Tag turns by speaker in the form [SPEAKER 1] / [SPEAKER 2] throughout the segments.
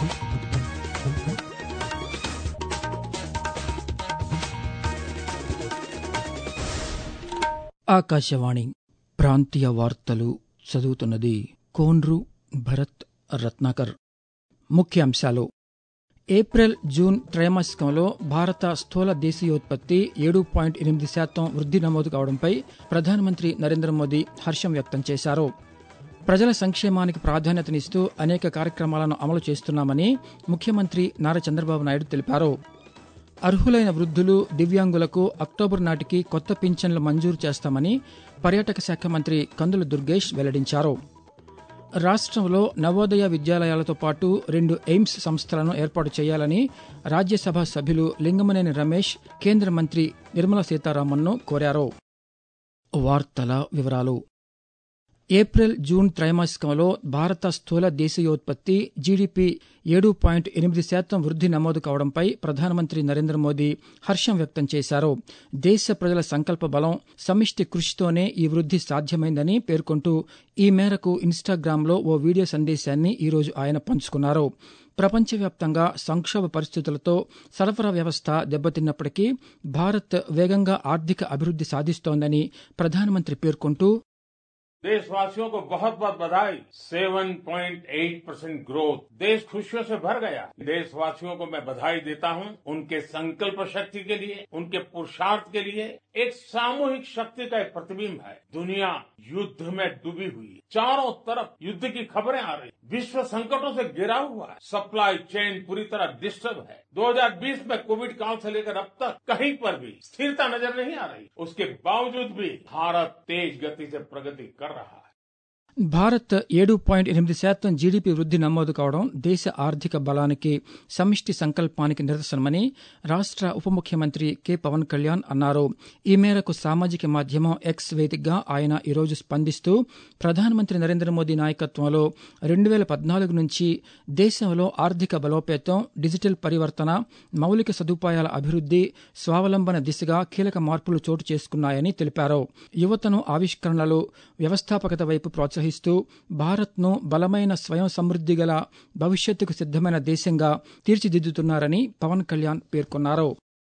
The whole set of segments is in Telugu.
[SPEAKER 1] ఆకాశవాణి ప్రాంతీయ వార్తలు చదువుతున్నది కోన్రు భరత్ రత్నాకర్ ముఖ్యాంశాలు ఏప్రిల్ జూన్ త్రైమాసికంలో భారత స్థూల దేశీయోత్పత్తి ఏడు పాయింట్ ఎనిమిది శాతం వృద్ధి నమోదు కావడంపై ప్రధానమంత్రి నరేంద్ర మోదీ హర్షం వ్యక్తం చేశారు ప్రజల సంక్షేమానికి ప్రాధాన్యతనిస్తూ అనేక కార్యక్రమాలను అమలు చేస్తున్నామని ముఖ్యమంత్రి నారా చంద్రబాబు నాయుడు తెలిపారు అర్హులైన వృద్ధులు దివ్యాంగులకు అక్టోబర్ నాటికి కొత్త పింఛన్లు మంజూరు చేస్తామని పర్యాటక శాఖ మంత్రి కందుల దుర్గేష్ వెల్లడించారు రాష్ట్రంలో నవోదయ విద్యాలయాలతో పాటు రెండు ఎయిమ్స్ సంస్థలను ఏర్పాటు చేయాలని రాజ్యసభ సభ్యులు లింగమనేని రమేష్ కేంద్ర మంత్రి నిర్మలా సీతారామన్ను కోరారు వార్తల వివరాలు ఏప్రిల్ జూన్ త్రైమాసికంలో భారత స్థూల దేశీయోత్పత్తి జీడీపీ ఏడు పాయింట్ ఎనిమిది శాతం వృద్ధి నమోదు కావడంపై ప్రధానమంత్రి నరేంద్ర మోదీ హర్షం వ్యక్తం చేశారు దేశ ప్రజల సంకల్ప బలం సమిష్టి కృషితోనే ఈ వృద్ధి సాధ్యమైందని పేర్కొంటూ ఈ మేరకు ఇన్స్టాగ్రామ్లో ఓ వీడియో సందేశాన్ని ఈరోజు ఆయన పంచుకున్నారు ప్రపంచవ్యాప్తంగా సంక్షోభ పరిస్థితులతో సరఫరా వ్యవస్థ దెబ్బతిన్నప్పటికీ భారత్ వేగంగా ఆర్థిక అభివృద్ధి సాధిస్తోందని ప్రధానమంత్రి పేర్కొంటూ
[SPEAKER 2] देशवासियों को बहुत बहुत बधाई 7.8 परसेंट ग्रोथ देश खुशियों से भर गया देशवासियों को मैं बधाई देता हूं उनके संकल्प शक्ति के लिए उनके पुरुषार्थ के लिए एक सामूहिक शक्ति का एक प्रतिबिंब है दुनिया युद्ध में डूबी हुई है चारों तरफ युद्ध की खबरें आ रही विश्व संकटों से घिरा हुआ है सप्लाई चेन पूरी तरह डिस्टर्ब है 2020 में कोविड काल से लेकर अब तक कहीं पर भी स्थिरता नजर नहीं आ रही उसके बावजूद भी भारत तेज गति से प्रगति कर रहा है
[SPEAKER 1] భారత్ ఏడు పాయింట్ ఎనిమిది శాతం జీడీపీ వృద్ధి నమోదు కావడం దేశ ఆర్థిక బలానికి సమిష్టి సంకల్పానికి నిదర్శనమని రాష్ట ఉప ముఖ్యమంత్రి కె పవన్ కళ్యాణ్ అన్నారు ఈ మేరకు సామాజిక మాధ్యమం ఎక్స్ వేదికగా ఆయన ఈరోజు స్పందిస్తూ ప్రధానమంత్రి నరేంద్ర మోదీ నాయకత్వంలో రెండు వేల పద్నాలుగు నుంచి దేశంలో ఆర్థిక బలోపేతం డిజిటల్ పరివర్తన మౌలిక సదుపాయాల అభివృద్ది స్వావలంబన దిశగా కీలక మార్పులు చోటు చేసుకున్నాయని తెలిపారు యువతను ఆవిష్కరణలు వ్యవస్థాపకత వైపు ప్రోత్సహిస్తారు ప్రోత్సహిస్తూ భారత్ను బలమైన స్వయం సమృద్ధి గల భవిష్యత్తుకు సిద్దమైన దేశంగా తీర్చిదిద్దుతున్నారని పవన్ కళ్యాణ్ పేర్కొన్నారు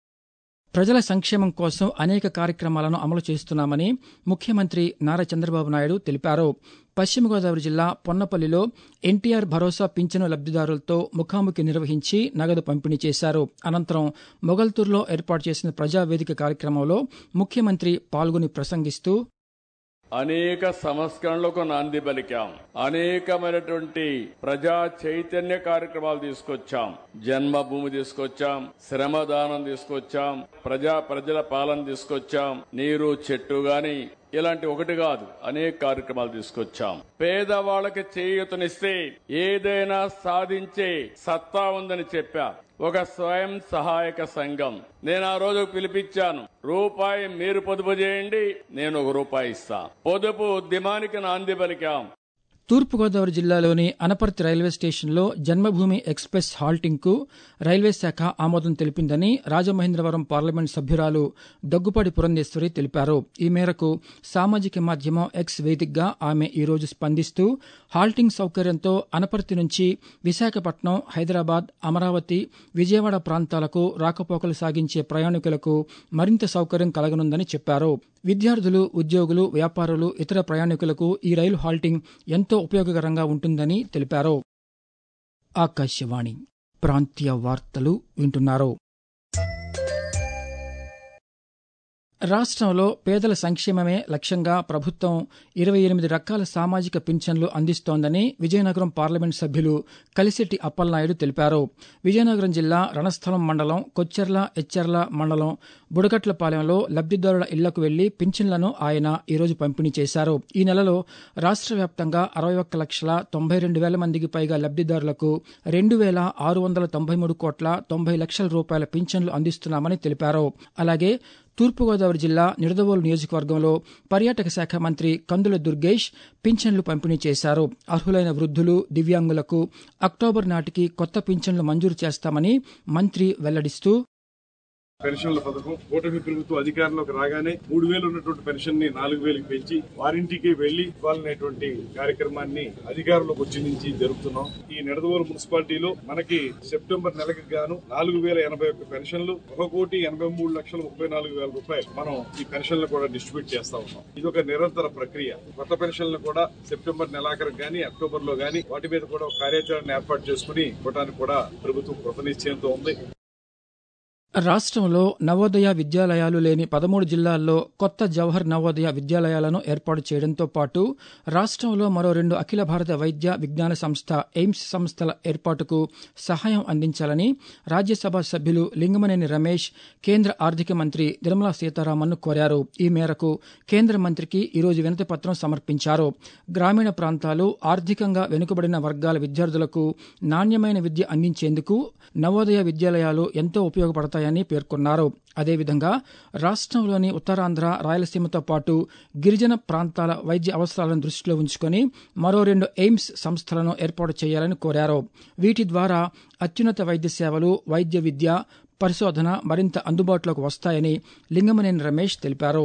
[SPEAKER 1] ప్రజల సంక్షేమం కోసం అనేక కార్యక్రమాలను అమలు చేస్తున్నామని ముఖ్యమంత్రి నారా చంద్రబాబు నాయుడు తెలిపారు పశ్చిమ గోదావరి జిల్లా పొన్నపల్లిలో ఎన్టీఆర్ భరోసా పింఛను లబ్దిదారులతో ముఖాముఖి నిర్వహించి నగదు పంపిణీ చేశారు అనంతరం మొగల్తూరులో ఏర్పాటు చేసిన ప్రజావేదిక కార్యక్రమంలో ముఖ్యమంత్రి పాల్గొని ప్రసంగిస్తూ
[SPEAKER 3] అనేక సంస్కరణలకు నాంది పలికాం అనేకమైనటువంటి ప్రజా చైతన్య కార్యక్రమాలు తీసుకొచ్చాం జన్మభూమి తీసుకొచ్చాం శ్రమదానం తీసుకొచ్చాం ప్రజా ప్రజల పాలన తీసుకొచ్చాం నీరు చెట్టు గాని ఇలాంటి ఒకటి కాదు అనేక కార్యక్రమాలు తీసుకొచ్చాం పేదవాళ్ళకి చేయూతనిస్తే ఏదైనా సాధించే సత్తా ఉందని చెప్పా ఒక స్వయం సహాయక సంఘం నేను ఆ రోజు పిలిపించాను రూపాయి మీరు పొదుపు చేయండి నేను ఒక రూపాయి ఇస్తా పొదుపు ఉద్యమానికి నాంది పలికాం
[SPEAKER 1] తూర్పుగోదావరి జిల్లాలోని అనపర్తి రైల్వే స్టేషన్లో జన్మభూమి ఎక్స్ప్రెస్ హాల్టింగ్ కు రైల్వే శాఖ ఆమోదం తెలిపిందని రాజమహేంద్రవరం పార్లమెంట్ సభ్యురాలు దగ్గుపాటి పురంధేశ్వరి తెలిపారు ఈ మేరకు సామాజిక మాధ్యమం ఎక్స్ వేదికగా ఆమె ఈరోజు స్పందిస్తూ హాల్టింగ్ సౌకర్యంతో అనపర్తి నుంచి విశాఖపట్నం హైదరాబాద్ అమరావతి విజయవాడ ప్రాంతాలకు రాకపోకలు సాగించే ప్రయాణికులకు మరింత సౌకర్యం కలగనుందని చెప్పారు విద్యార్థులు ఉద్యోగులు వ్యాపారులు ఇతర ప్రయాణికులకు ఈ రైలు హాల్టింగ్ ఎంతో ఉపయోగకరంగా ఉంటుందని తెలిపారు ఆకాశవాణి ప్రాంతీయ వార్తలు వింటున్నారు రాష్ట్రంలో పేదల సంక్షేమమే లక్ష్యంగా ప్రభుత్వం ఇరవై ఎనిమిది రకాల సామాజిక పింఛన్లు అందిస్తోందని విజయనగరం పార్లమెంట్ సభ్యులు కలిశెట్టి అప్పలనాయుడు తెలిపారు విజయనగరం జిల్లా రణస్థలం మండలం కొచ్చెర్ల ఎచ్చెర్ల మండలం బుడగట్లపాలెంలో లబ్దిదారుల ఇళ్లకు వెళ్లి పింఛన్లను ఆయన ఈరోజు పంపిణీ చేశారు ఈ నెలలో రాష్ట్ర వ్యాప్తంగా అరవై ఒక్క లక్షల తొంభై రెండు వేల మందికి పైగా లబ్దిదారులకు రెండు వేల ఆరు వందల తొంభై మూడు కోట్ల తొంభై లక్షల రూపాయల పింఛన్లు అందిస్తున్నామని తెలిపారు అలాగే తూర్పుగోదావరి జిల్లా నిడదవోలు నియోజకవర్గంలో పర్యాటక శాఖ మంత్రి కందుల దుర్గేష్ పింఛన్లు పంపిణీ చేశారు అర్హులైన వృద్ధులు దివ్యాంగులకు అక్టోబర్ నాటికి కొత్త పింఛన్లు మంజూరు చేస్తామని మంత్రి వెల్లడిస్తూ
[SPEAKER 4] పెన్షన్ల పథకం కూటమి ప్రభుత్వం అధికారంలోకి రాగానే మూడు వేలు ఉన్నటువంటి పెన్షన్ ని నాలుగు వేలకు పెంచి వారింటికి వెళ్లి ఇవ్వాలనేటువంటి కార్యక్రమాన్ని అధికారంలోకి వచ్చి నుంచి జరుపుతున్నాం ఈ నిడదవోలు మున్సిపాలిటీలో మనకి సెప్టెంబర్ నెలకు గాను నాలుగు వేల ఎనభై ఒక్క పెన్షన్లు ఒక కోటి ఎనభై మూడు లక్షల ముప్పై నాలుగు వేల రూపాయలు మనం ఈ పెన్షన్లు కూడా డిస్ట్రిబ్యూట్ చేస్తా ఉన్నాం ఇది ఒక నిరంతర ప్రక్రియ కొత్త పెన్షన్లు కూడా సెప్టెంబర్ నెలాఖరు గాని అక్టోబర్ లో గాని వాటి మీద కూడా ఒక కార్యాచరణ ఏర్పాటు చేసుకుని ఇవ్వడానికి కూడా ప్రభుత్వం కృతనిశ్చయంతో ఉంది
[SPEAKER 1] రాష్ట్రంలో నవోదయ విద్యాలయాలు లేని పదమూడు జిల్లాల్లో కొత్త జవహర్ నవోదయ విద్యాలయాలను ఏర్పాటు చేయడంతో పాటు రాష్ట్రంలో మరో రెండు అఖిల భారత వైద్య విజ్ఞాన సంస్థ ఎయిమ్స్ సంస్థల ఏర్పాటుకు సహాయం అందించాలని రాజ్యసభ సభ్యులు లింగమనేని రమేష్ కేంద్ర ఆర్థిక మంత్రి నిర్మలా సీతారామన్ను కోరారు ఈ మేరకు కేంద్ర మంత్రికి ఈరోజు వినతి పత్రం సమర్పించారు గ్రామీణ ప్రాంతాలు ఆర్థికంగా వెనుకబడిన వర్గాల విద్యార్థులకు నాణ్యమైన విద్య అందించేందుకు నవోదయ విద్యాలయాలు ఎంతో ఉపయోగపడతాయని పేర్కొన్నారు అదేవిధంగా రాష్ట్రంలోని ఉత్తరాంధ్ర రాయలసీమతో పాటు గిరిజన ప్రాంతాల వైద్య అవసరాలను దృష్టిలో ఉంచుకొని మరో రెండు ఎయిమ్స్ సంస్థలను ఏర్పాటు చేయాలని కోరారు వీటి ద్వారా అత్యున్నత వైద్య సేవలు వైద్య విద్య పరిశోధన మరింత అందుబాటులోకి వస్తాయని లింగమనేని రమేష్ తెలిపారు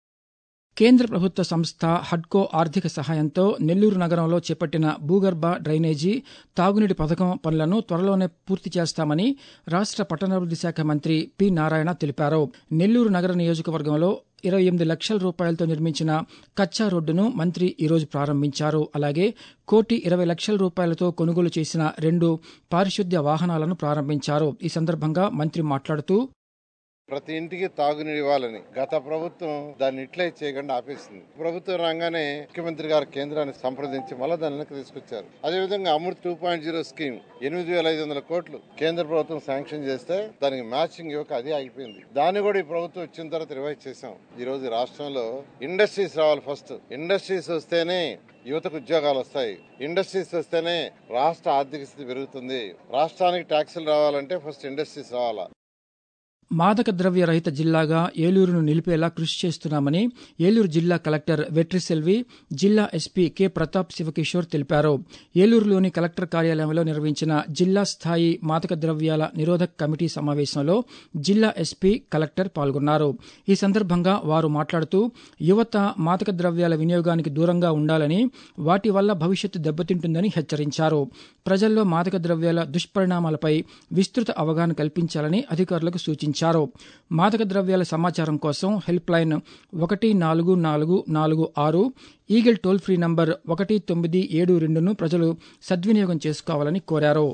[SPEAKER 1] కేంద్ర ప్రభుత్వ సంస్థ హడ్కో ఆర్థిక సహాయంతో నెల్లూరు నగరంలో చేపట్టిన భూగర్భ డ్రైనేజీ తాగునీటి పథకం పనులను త్వరలోనే పూర్తి చేస్తామని రాష్ట్ర పట్టణాభివృద్ది శాఖ మంత్రి పి నారాయణ తెలిపారు నెల్లూరు నగర నియోజకవర్గంలో ఇరవై ఎనిమిది లక్షల రూపాయలతో నిర్మించిన కచ్చా రోడ్డును మంత్రి ఈరోజు ప్రారంభించారు అలాగే కోటి ఇరవై లక్షల రూపాయలతో కొనుగోలు చేసిన రెండు పారిశుద్ధ్య వాహనాలను ప్రారంభించారు ఈ సందర్భంగా మంత్రి మాట్లాడుతూ
[SPEAKER 5] ప్రతి ఇంటికి తాగునీరు ఇవ్వాలని గత ప్రభుత్వం దాన్ని ఇట్లే చేయకుండా ఆపేసింది ప్రభుత్వం రాగానే ముఖ్యమంత్రి గారు కేంద్రాన్ని సంప్రదించి మళ్ళీ దాన్ని వెనక్కి తీసుకొచ్చారు అదేవిధంగా Amrut two point zero scheme ఎనిమిది వేల ఐదు వందల కోట్లు కేంద్ర ప్రభుత్వం శాంక్షన్ చేస్తే దానికి మ్యాచింగ్ ఇవ్వక అది ఆగిపోయింది దాన్ని కూడా ఈ ప్రభుత్వం వచ్చిన తర్వాత రివైజ్ చేశాం ఈ రోజు రాష్ట్రంలో ఇండస్ట్రీస్ రావాలి ఫస్ట్ ఇండస్ట్రీస్ వస్తేనే యువతకు ఉద్యోగాలు వస్తాయి ఇండస్ట్రీస్ వస్తేనే రాష్ట్ర ఆర్థిక స్థితి పెరుగుతుంది రాష్ట్రానికి ట్యాక్సులు రావాలంటే ఫస్ట్ ఇండస్ట్రీస్ రావాలా
[SPEAKER 1] మాదక ద్రవ్య రహిత జిల్లాగా ఏలూరును నిలిపేలా కృషి చేస్తున్నామని ఏలూరు జిల్లా కలెక్టర్ వెట్రిసెల్వి జిల్లా ఎస్పీ కె ప్రతాప్ శివకిషోర్ తెలిపారు ఏలూరులోని కలెక్టర్ కార్యాలయంలో నిర్వహించిన జిల్లా స్థాయి మాదక ద్రవ్యాల నిరోధక కమిటీ సమావేశంలో జిల్లా ఎస్పీ కలెక్టర్ పాల్గొన్నారు ఈ సందర్భంగా వారు మాట్లాడుతూ యువత మాదక ద్రవ్యాల వినియోగానికి దూరంగా ఉండాలని వాటి వల్ల భవిష్యత్తు దెబ్బతింటుందని హెచ్చరించారు ప్రజల్లో మాదక ద్రవ్యాల దుష్పరిణామాలపై విస్తృత అవగాహన కల్పించాలని అధికారులకు సూచించారు మాదక ద్రవ్యాల సమాచారం కోసం హెల్ప్ లైన్ ఒకటి నాలుగు నాలుగు నాలుగు ఆరు ఈగిల్ టోల్ ఫ్రీ నంబర్ ఒకటి తొమ్మిది ఏడు రెండును ప్రజలు సద్వినియోగం చేసుకోవాలని కోరారు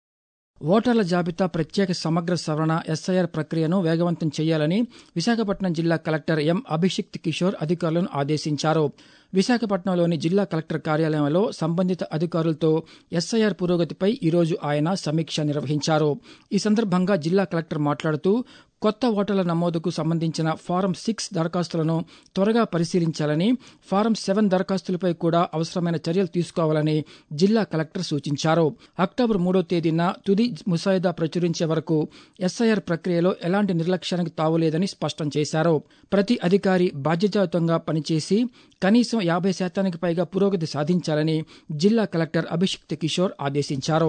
[SPEAKER 1] ఓటర్ల జాబితా ప్రత్యేక సమగ్ర సవరణ ఎస్ఐఆర్ ప్రక్రియను వేగవంతం చేయాలని విశాఖపట్నం జిల్లా కలెక్టర్ ఎం అభిషిక్త్ కిషోర్ అధికారులను ఆదేశించారు విశాఖపట్నంలోని జిల్లా కలెక్టర్ కార్యాలయంలో సంబంధిత అధికారులతో ఎస్ఐఆర్ పురోగతిపై ఈరోజు ఆయన సమీక్ష నిర్వహించారు ఈ సందర్భంగా జిల్లా కలెక్టర్ మాట్లాడుతూ కొత్త ఓటర్ల నమోదుకు సంబంధించిన ఫారం సిక్స్ దరఖాస్తులను త్వరగా పరిశీలించాలని ఫారం సెవెన్ దరఖాస్తులపై కూడా అవసరమైన చర్యలు తీసుకోవాలని జిల్లా కలెక్టర్ సూచించారు అక్టోబర్ మూడో తేదీన తుది ముసాయిదా ప్రచురించే వరకు ఎస్ఐఆర్ ప్రక్రియలో ఎలాంటి నిర్లక్ష్యానికి తావులేదని స్పష్టం చేశారు ప్రతి అధికారి బాధ్యతాయుతంగా పనిచేసి కనీసం యాభై శాతానికి పైగా పురోగతి సాధించాలని జిల్లా కలెక్టర్ అభిషిక్త్ కిషోర్ ఆదేశించారు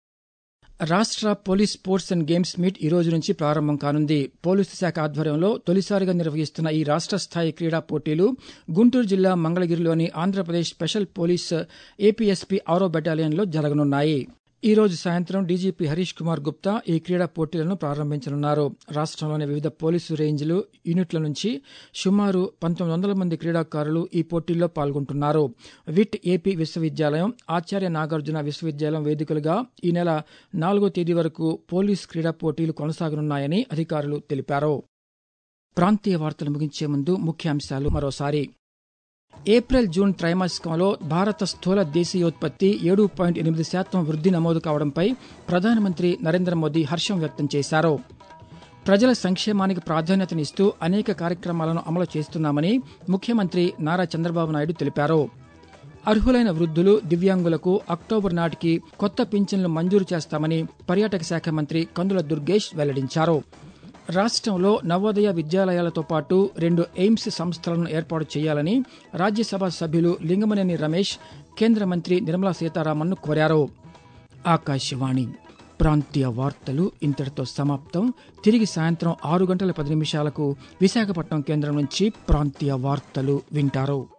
[SPEAKER 1] రాష్ట్ర police sports and games meet ఈ రోజు నుంచి ప్రారంభం కానుంది పోలీసు శాఖ ఆధ్వర్యంలో తొలిసారిగా నిర్వహిస్తున్న ఈ రాష్ట్ర స్థాయి క్రీడా పోటీలు గుంటూరు జిల్లా మంగళగిరిలోని ఆంధ్రప్రదేశ్ స్పెషల్ పోలీస్ ఏపీఎస్పీ ఆరో బెటాలియన్లో జరగనున్నాయి ఈ రోజు సాయంత్రం డీజీపీ హరీష్ కుమార్ గుప్తా ఈ క్రీడా పోటీలను ప్రారంభించనున్నారు రాష్ట్రంలోని వివిధ పోలీసు రేంజ్లు యూనిట్ల నుంచి సుమారు పంతొమ్మిది వందల మంది క్రీడాకారులు ఈ పోటీల్లో పాల్గొంటున్నారు విట్ ఏపీ విశ్వవిద్యాలయం ఆచార్య నాగార్జున విశ్వవిద్యాలయం వేదికలుగా ఈ నెల నాలుగో తేదీ వరకు పోలీస్ క్రీడా పోటీలు కొనసాగనున్నాయని అధికారులు తెలిపారు ప్రాంతీయ వార్తలు ముగించే ముందు ముఖ్యాంశాలు మరోసారి ఏప్రిల్ జూన్ త్రైమాసికంలో భారత స్థూల దేశీయోత్పత్తి ఏడు పాయింట్ ఎనిమిది శాతం వృద్ధి నమోదు కావడంపై ప్రధానమంత్రి నరేంద్ర మోదీ హర్షం వ్యక్తం చేశారు ప్రజల సంక్షేమానికి ప్రాధాన్యతనిస్తూ అనేక కార్యక్రమాలను అమలు చేస్తున్నామని ముఖ్యమంత్రి నారా చంద్రబాబు నాయుడు తెలిపారు అర్హులైన వృద్ధులు దివ్యాంగులకు అక్టోబర్ నాటికి కొత్త పింఛన్లు మంజూరు చేస్తామని పర్యాటక శాఖ మంత్రి కందుల దుర్గేష్ వెల్లడించారు రాష్ట్రంలో నవోదయ విద్యాలయాలతో పాటు రెండు ఎయిమ్స్ సంస్థలను ఏర్పాటు చేయాలని రాజ్యసభ సభ్యులు లింగమనేని రమేష్ కేంద్ర మంత్రి నిర్మలా సీతారామన్ను కోరారు ఆకాశవాణి ప్రాంతీయ వార్తలు ఇంతటితో సమాప్తం తిరిగి సాయంత్రం ఆరు గంటల పది నిమిషాలకు విశాఖపట్నం కేంద్రం నుంచి ప్రాంతీయ వార్తలు వింటారు